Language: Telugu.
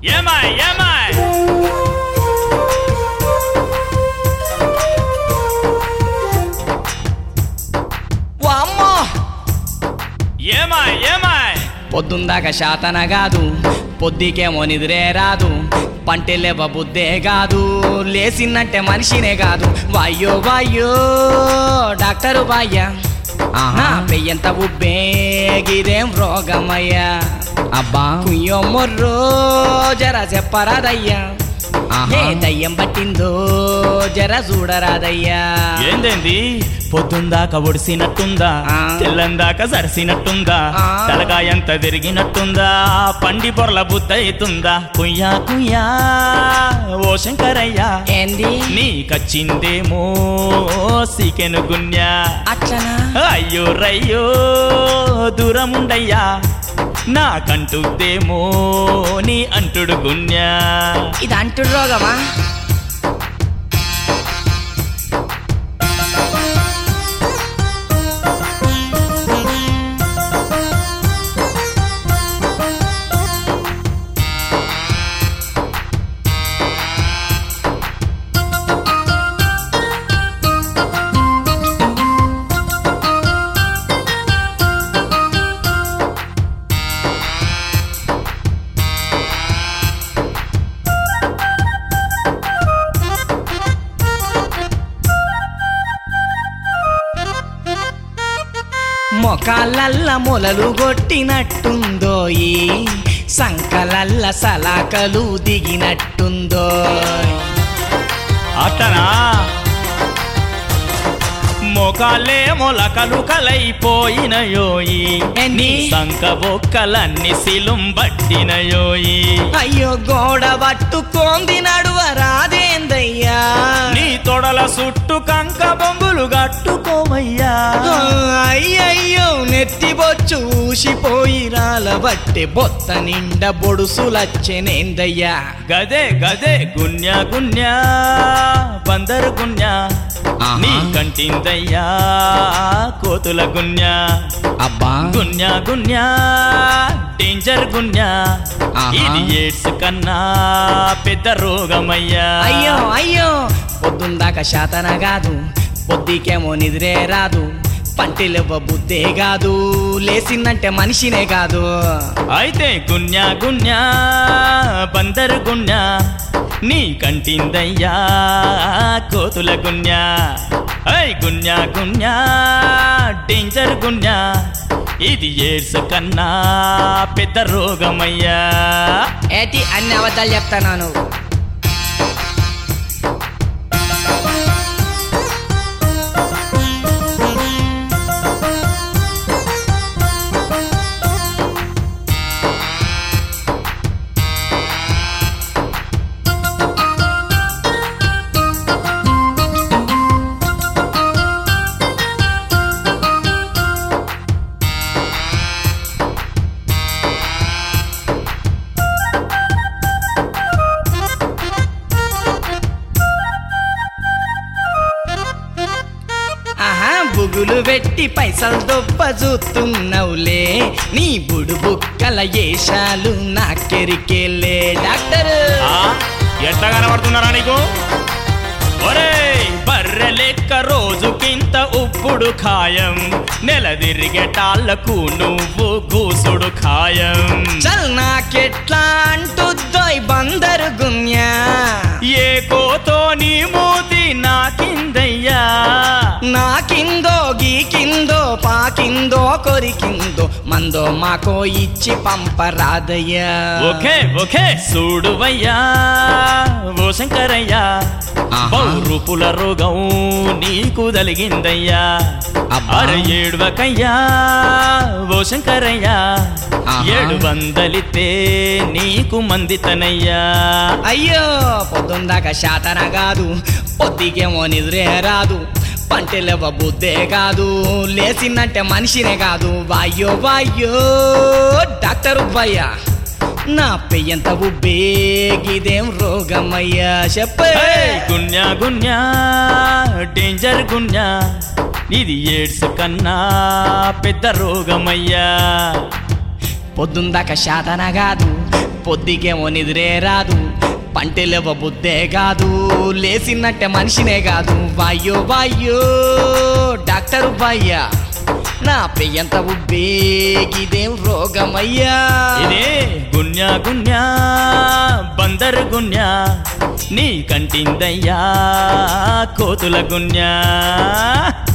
ఏమాయ్ ఏమాయ్ వామ్మో ఏమాయ్ ఏమాయ్ పొద్దుందాక శాతన కాదు పొద్దుకేమో నిద్రే రాదు పంటెలేవ బుద్ధే కాదు లేసినట్టే మనిషినే కాదు వాయ్యో వాయ్యో డాక్టరు బాయ్య నా పెయ్యంత ఉబ్బే గిదేం రోగమయ్యా అబ్బా కుయ్యో మొర్రో జర చెప్పరాదయ్యా ఏ దయ్యం పట్టిందో జర చూడరాదయ్యా ఏందేంది పొద్దుందాక ఒడిసినట్టుందా ఆ. తెల్లందాక సరిసినట్టుందా ఆ. తలకాయంత తిరిగినట్టుందా పండి పొరల బుద్ధయితుందా కుయ్యా కుయ్యా ఓ శంకరయ్యా ఏంది నీకచ్చిందేమో సీకెను గున్యా అట్లనా అయ్యో రయ్యో దూరముండయ్యా నాకంటుద్దేమో నీ అంటుడు గున్యా ఇది అంటుడు రోగమా మొకాలల్ల మొలలు కొట్టినట్టుందో ఈ సంకలల్ల సలాకలు దిగినట్టుందో అట్టనా మొకాలే మొలకలు కలైపోయినయోయి ఏంది? నీ సంక బొక్కలన్నీ సిలుం పట్టినయోయి అయ్యో గోడ పట్టుకోంది నడువ రాదేందయ్యా నీ తొడల చుట్టు కంక బొంగులు కట్టుకోమయ్యా అయ్యయ్యో నెత్తి బొచ్చు ఊసిపోయి రాలబట్టే బొత్త నిండా బొడుసులచ్చెనేందయ్యా గదే గదే గున్యా గున్యా బందరు గున్యా ఆహా. నీ కంటిందయ్యా కోతుల గున్యా అబ్బా గున్యా గున్యా డేంజర్ గున్యా ఆహా. ఇది ఎయిడ్స్ కన్నా పెద్ద రోగమయ్యా అయ్యో అయ్యో పొద్దుందాక శాతన కాదు పొద్దుకేమో నిద్రే రాదు పంటిలివ్వ బుద్ధే కాదు లేసిందంటే మనిషినే కాదు అయితే గున్యా గున్యా బందరు గున్యా నీ కంటిందయ్యా కోతుల గున్యా ఐ గున్యా గున్యా డేంజర్ గున్యా ఇది ఎయిడ్స్ కన్నా పెద్ద రోగమయ్యా ఏటి అన్ని అబద్ధాలు చెప్తాను ఆహా బుగులు పెట్టి పైసలు దొబ్బ చూస్తున్నావులే నీ బుడు బుక్కల ఏషాలు నాకెరికేలే డాక్టర్ ఆ, ఎట్లా కనబడుతున్నారా నీకు ఒరేయ్ బర్రె లెక్క రోజుకింత ఉప్పుడు ఖాయం నెల తిరిగేటాళ్లకు నువ్వు గూసుడు ఖాయం చల్ నాకెట్లా అంటుద్దోయ్ బందరు గున్యా ఏ కోతో నీ మూతి నాకిందయ్యా నాకిందో గీకిందో పాకిందో కొరికిందో మందో మాకో ఇచ్చి పంపరాదయ్యా ఓకే ఓకే చూడువయ్యా ఓ శంకరయ్యా ఆహా. బౌరుపుల రోగం నీకు తలిగిందయ్యా అబ్బా. అర ఏడువకయ్యా ఓ శంకరయ్యా ఆహా. ఏడు వందలితే నీకు మందితనయ్యా అయ్యో పొద్దుందాక శాతన కాదు పొద్దుకేమో నిద్రే రాదు పంటెలవ బుద్ధే కాదు లేసిందంటే మనిషినే కాదు వాయ్యో వాయ్యో డాక్టర్ ఉబ్బయ్యా నా పెయ్యంత ఉబ్బే గిదేం రోగమయ్యా చెప్పే ఏయ్, గున్యా గున్యా డేంజర్ గున్యా ఇది ఎయిడ్స్ కన్నా పెద్ద రోగమయ్యా పొద్దుందాక శాతన కాదు పొద్దుకేమో నిద్రే రాదు పంటెలవ బుద్ధే కాదు లేసినట్టే మనిషినే కాదు వాయ్యో వాయ్యో డాక్టరు బాయ్యా నా పెయ్యంత ఉబ్బే ఇదేం రోగమయ్యా ఇదే గున్యా గున్యా బందర్ గున్యా నీ కంటిందయ్యా కోతుల గున్యా